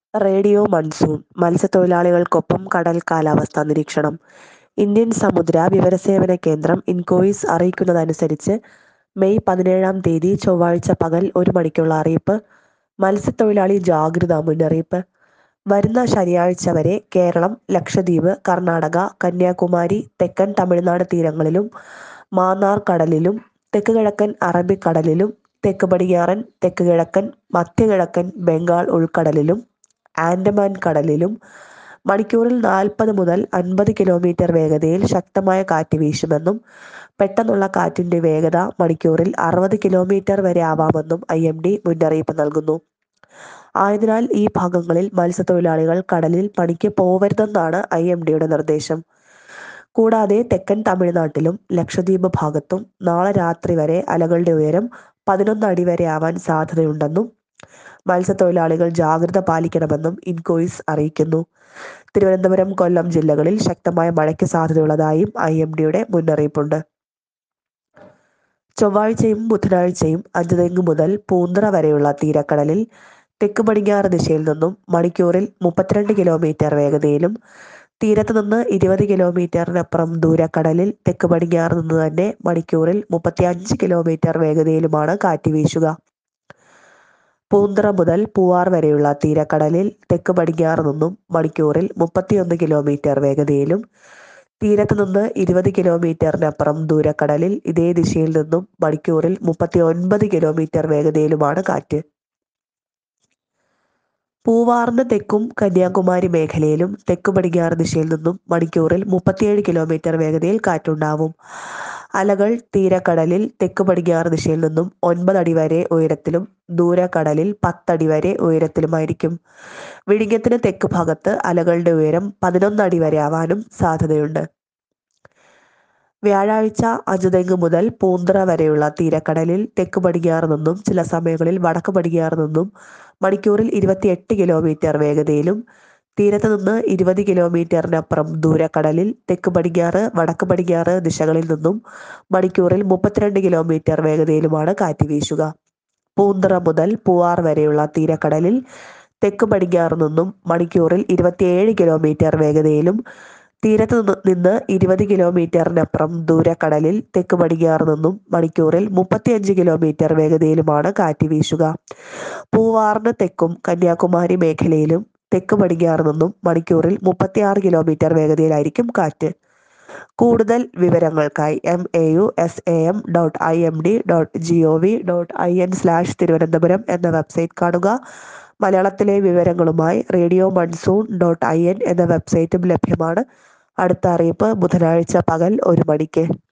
radio monsoon മത്സ്യത്തൊഴിലാളികൾക്കൊപ്പം കടൽ കാലാവസ്ഥാ നിരീക്ഷണം ഇന്ത്യൻ സമുദ്ര വിവരസേവന കേന്ദ്രം ഇൻകോയിസ് അറിയിക്കുന്നതനുസരിച്ച് മെയ് പതിനേഴാം തീയതി ചൊവ്വാഴ്ച പകൽ ഒരു മണിക്കുള്ള അറിയിപ്പ് മത്സ്യത്തൊഴിലാളി ജാഗ്രതാ മുന്നറിയിപ്പ് വരുന്ന ശനിയാഴ്ച വരെ കേരളം ലക്ഷദ്വീപ് കർണാടക കന്യാകുമാരി തെക്കൻ തമിഴ്നാട് തീരങ്ങളിലും മാന്നാർ കടലിലും തെക്ക് കിഴക്കൻ അറബിക്കടലിലും തെക്ക് പടിഞ്ഞാറൻ തെക്ക് കിഴക്കൻ മധ്യകിഴക്കൻ ബംഗാൾ ഉൾക്കടലിലും ആൻഡമാൻ കടലിലും മണിക്കൂറിൽ നാൽപ്പത് മുതൽ അൻപത് കിലോമീറ്റർ വേഗതയിൽ ശക്തമായ കാറ്റ് വീശുമെന്നും പെട്ടെന്നുള്ള കാറ്റിന്റെ വേഗത മണിക്കൂറിൽ അറുപത് കിലോമീറ്റർ വരെ ആവാമെന്നും ഐ എം ഡി മുന്നറിയിപ്പ് നൽകുന്നു ആയതിനാൽ ഈ ഭാഗങ്ങളിൽ മത്സ്യത്തൊഴിലാളികൾ കടലിൽ പണിക്ക് പോവരുതെന്നാണ് ഐ എം ഡിയുടെ നിർദ്ദേശം കൂടാതെ തെക്കൻ തമിഴ്നാട്ടിലും ലക്ഷദ്വീപ് ഭാഗത്തും നാളെ രാത്രി വരെ അലകളുടെ ഉയരം പതിനൊന്ന് അടി വരെ ആവാൻ സാധ്യതയുണ്ടെന്നും മത്സ്യത്തൊഴിലാളികൾ ജാഗ്രത പാലിക്കണമെന്നും ഇൻകോയിസ് അറിയിക്കുന്നു തിരുവനന്തപുരം കൊല്ലം ജില്ലകളിൽ ശക്തമായ മഴയ്ക്ക് സാധ്യതയുള്ളതായും ഐ എം ഡിയുടെ മുന്നറിയിപ്പുണ്ട് ചൊവ്വാഴ്ചയും ബുധനാഴ്ചയും അഞ്ചുതെങ്ങ് മുതൽ പൂന്തറ വരെയുള്ള തീരക്കടലിൽ തെക്ക് പടിഞ്ഞാറ് ദിശയിൽ നിന്നും മണിക്കൂറിൽ മുപ്പത്തിരണ്ട് കിലോമീറ്റർ വേഗതയിലും തീരത്ത് നിന്ന് ഇരുപത് കിലോമീറ്ററിനപ്പുറം ദൂരക്കടലിൽ തെക്ക് പടിഞ്ഞാറ് നിന്ന് തന്നെ മണിക്കൂറിൽ മുപ്പത്തി അഞ്ച് കിലോമീറ്റർ വേഗതയിലുമാണ് കാറ്റ് വീശുക പൂന്തറ മുതൽ പൂവാർ വരെയുള്ള തീരക്കടലിൽ തെക്ക് പടിഞ്ഞാറ് നിന്നും മണിക്കൂറിൽ മുപ്പത്തിയൊന്ന് കിലോമീറ്റർ വേഗതയിലും തീരത്ത് നിന്ന് ഇരുപത് കിലോമീറ്ററിനപ്പുറം ദൂരക്കടലിൽ ഇതേ ദിശയിൽ നിന്നും മണിക്കൂറിൽ മുപ്പത്തി ഒൻപത് കിലോമീറ്റർ വേഗതയിലുമാണ് കാറ്റ് പൂവാറിന് തെക്കും കന്യാകുമാരി മേഖലയിലും തെക്ക് പടിഞ്ഞാറ് ദിശയിൽ നിന്നും മണിക്കൂറിൽ മുപ്പത്തിയേഴ് കിലോമീറ്റർ വേഗതയിൽ കാറ്റുണ്ടാവും അലകൾ തീരക്കടലിൽ തെക്ക് പടിഞ്ഞാറ് ദിശയിൽ നിന്നും ഒൻപത് അടി വരെ ഉയരത്തിലും ദൂരക്കടലിൽ പത്തടി വരെ ഉയരത്തിലുമായിരിക്കും വിഴിഞ്ഞത്തിന് തെക്ക് ഭാഗത്ത് അലകളുടെ ഉയരം പതിനൊന്ന് അടി വരെ ആവാനും സാധ്യതയുണ്ട് വ്യാഴാഴ്ച അഞ്ചുതെങ്ങ് മുതൽ പൂന്തറ വരെയുള്ള തീരക്കടലിൽ തെക്ക് പടിഞ്ഞാറ് നിന്നും ചില സമയങ്ങളിൽ വടക്ക് പടിഞ്ഞാറ് നിന്നും മണിക്കൂറിൽ ഇരുപത്തിയെട്ട് കിലോമീറ്റർ വേഗതയിലും തീരത്ത് നിന്ന് ഇരുപത് കിലോമീറ്ററിനപ്പുറം ദൂരക്കടലിൽ തെക്ക് പടിഞ്ഞാറ് വടക്ക് പടിഞ്ഞാറ് ദിശകളിൽ നിന്നും മണിക്കൂറിൽ മുപ്പത്തിരണ്ട് കിലോമീറ്റർ വേഗതയിലുമാണ് കാറ്റ് വീശുക പൂന്തറ മുതൽ പൂവാർ വരെയുള്ള തീരക്കടലിൽ തെക്ക് പടിഞ്ഞാറ് നിന്നും മണിക്കൂറിൽ ഇരുപത്തിയേഴ് കിലോമീറ്റർ വേഗതയിലും തീരത്ത് നിന്ന് ഇരുപത് കിലോമീറ്ററിനപ്പുറം ദൂരക്കടലിൽ തെക്ക് പടിഞ്ഞാറ് നിന്നും മണിക്കൂറിൽ മുപ്പത്തിയഞ്ച് കിലോമീറ്റർ വേഗതയിലുമാണ് കാറ്റ് വീശുക പൂവാറിന് തെക്കും കന്യാകുമാരി മേഖലയിലും തെക്ക് പടിഞ്ഞാറ് നിന്നും മണിക്കൂറിൽ മുപ്പത്തിയാറ് കിലോമീറ്റർ വേഗതയിലായിരിക്കും കാറ്റ് കൂടുതൽ വിവരങ്ങൾക്കായി M A U S A M dot I M D dot G O V dot I N slash Thiruvananthapuram എന്ന വെബ്സൈറ്റ് കാണുക മലയാളത്തിലെ വിവരങ്ങളുമായി radio monsoon dot I N എന്ന വെബ്സൈറ്റും ലഭ്യമാണ് അടുത്ത അറിയിപ്പ് ബുധനാഴ്ച പകൽ ഒരു മണിക്ക്